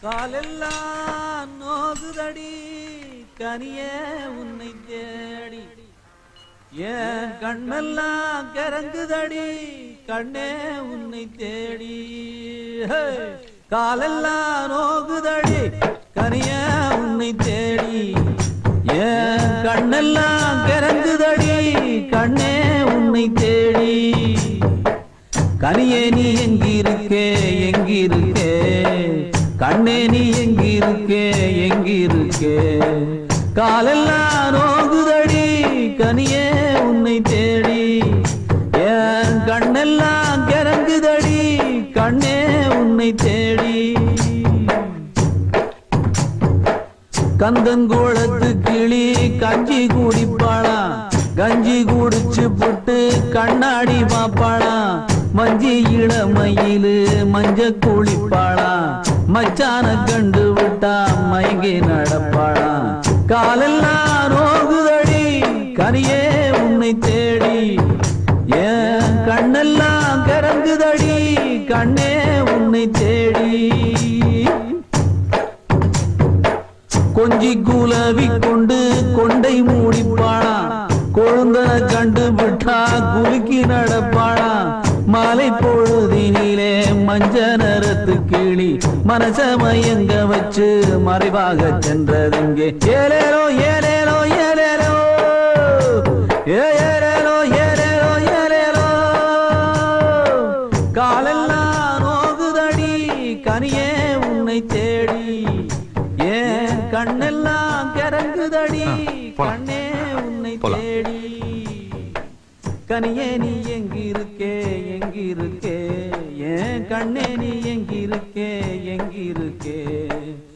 காலெல்லாம் நோகுதடி கனியே உன்னை தேடி ஏன் கண்ணெல்லாம் கிறங்குதடி கண்ணே உன்னை தேடி ஹே! காலெல்லாம் நோகுதடி கனியே உன்னை தேடி ஏன் கண்ணெல்லாம் கிறங்குதடி கண்ணே உன்னை தேடி கனியே நீ எங்கிருக்கே எங்கிருக்கே கண்ணே நீ எங்கிருக்கே எங்கிருக்கே காலெல்லாம் நோகுதடி கனியே உன்னை தேடி என் கண்ணெல்லாம் கிறங்குதடி கண்ணே உன்னை தேடி கந்தங்கோளத்து கிளி கஞ்சி குடிப்பாளா கஞ்சி குடிச்சு புட்டு கண்ணாடி பாப்பாளா மஞ்சி இளமயிலு மஞ்ச குளிப்பாளா மச்சான கண்டு விட்டா மயங்கி நடப்பாளா காலெல்லாம் நோகுதடி கனியே உன்னை தேடி ஏன் கண்ணெல்லாம் கறங்குதடி கண்ணே உன்னை தேடி கொஞ்சி குலவி கொண்டு கொண்டை மூடிப்பாளா கொழுந்தன கண்டு விட்டா குலுக்கி நடப்பாளா மாலை பொழுதினிலே மஞ்ச நிறத்து கிளி மனச மயங்க வச்சு மறைவாக சென்றதுங்கே ஏலேலோ ஏலேலோ ஏலேலோ ஏ ஏலேலோ ஏலேலோ ஏலேலோ காலெல்லாம் நோகுதடி கனியே உன்னை தேடி ஏன் கண்ணெல்லாம் கிறங்குதடி போலாம். கண்ணே உன்னை போலாம். தேடி கனியே நீ எங்கிருக்கே எங்கிருக்கே ஏன் கண்ணே நீ எங்கிருக்கே எங்கிருக்கே